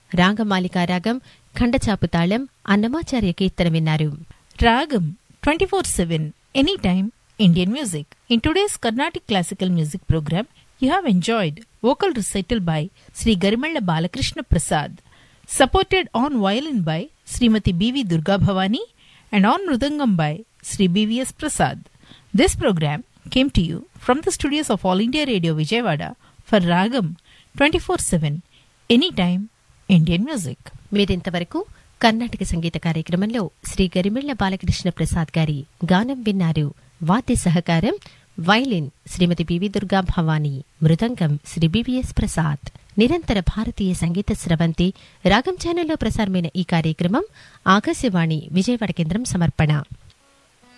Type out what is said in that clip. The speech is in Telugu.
రాగమాలికా రాగం ఖండచాపు తాళం అన్నమాచార్య కీర్తన విన్నారు Ragam 24 7 Anytime Indian Music. In today's Carnatic Classical Music program, you have enjoyed vocal recital by Sri Garimalla Balakrishna Prasad, supported on violin by Srimati B.V. Durga Bhavani and on mridangam by Sri B.V.S. Prasad. This program came to you from the studios of All India Radio Vijayawada for Ragam 24 7 Anytime Indian Music. మీరింతవరకు కర్ణాటక సంగీత కార్యక్రమంలో శ్రీ గరిమెళ్ల బాలకృష్ణ ప్రసాద్ గారి గానం విన్నారు వాద్య సహకారం violin Shrimati B V Durga Bhavani mridangam Shri B V S Prasad నిరంతర భారతీయ సంగీత స్రవంతి రాగం ఛానల్లో ప్రసారమైన ఈ కార్యక్రమం ఆకాశవాణి విజయవాడ కేంద్రం సమర్పణ